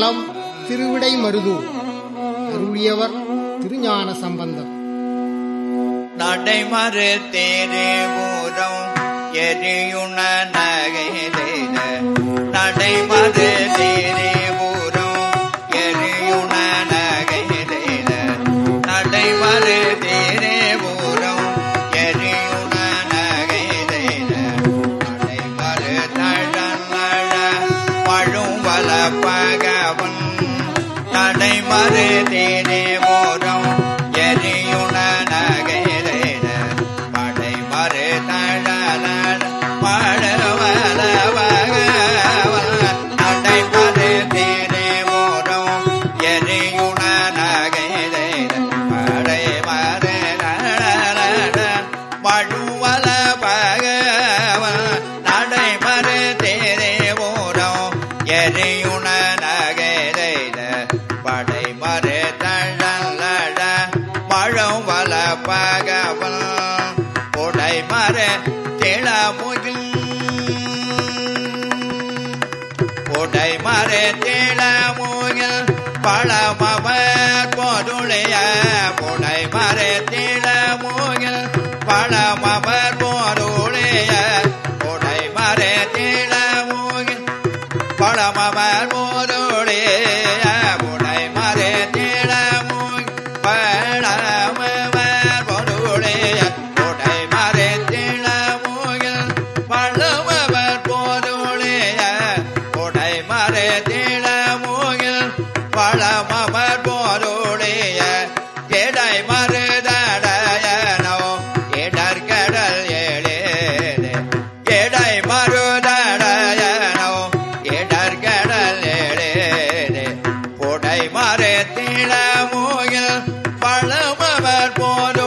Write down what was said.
தலம் திருவிடை மருதூர் அருளியவர் திருஞான சம்பந்தர் நடைமறு தேரே ஊரம் எரியுண நகை செய்த நடைமறு தேரே ஊரம் எரியுண நகை செய்த நடைமறு தேரே ஊரம் எரியுண நகை செய்த நடைமறு தழநழ பழும் வல பகவன் நடைமறு தேரே ஊரம் எரியுண நகைரேன படை மறு தழல பழவல நடை மறு தேரே ஓரம் எரியுண நகைரேன படை மறு பழுவல பகவன் நடை மறு தேரே ஓரம் எரியுண நகைரேன படை மறு தழலட மழம் வல பகவல் உடை மர திளமுகில் உடை மர திளமுகில் பழமவர் பொருளைய உடை மர திளமுகில் பழமவர் பொருளைய உடை மர திளமுகில் பழமவர் பொருளைய உடை மர திளமுகில் பழமவர் பொருளைய உடை மர திளமுகில் பழமவர் பொருளைய உடை மர திளமுகில் பழமவர் பொருளைய எடை மருதடையனோ இடர்கடல் ஏழேனே எடை மருதடையனோ இடர்கடல் ஏழேனே புடை மரத்திளமுகில் பழமவர் போல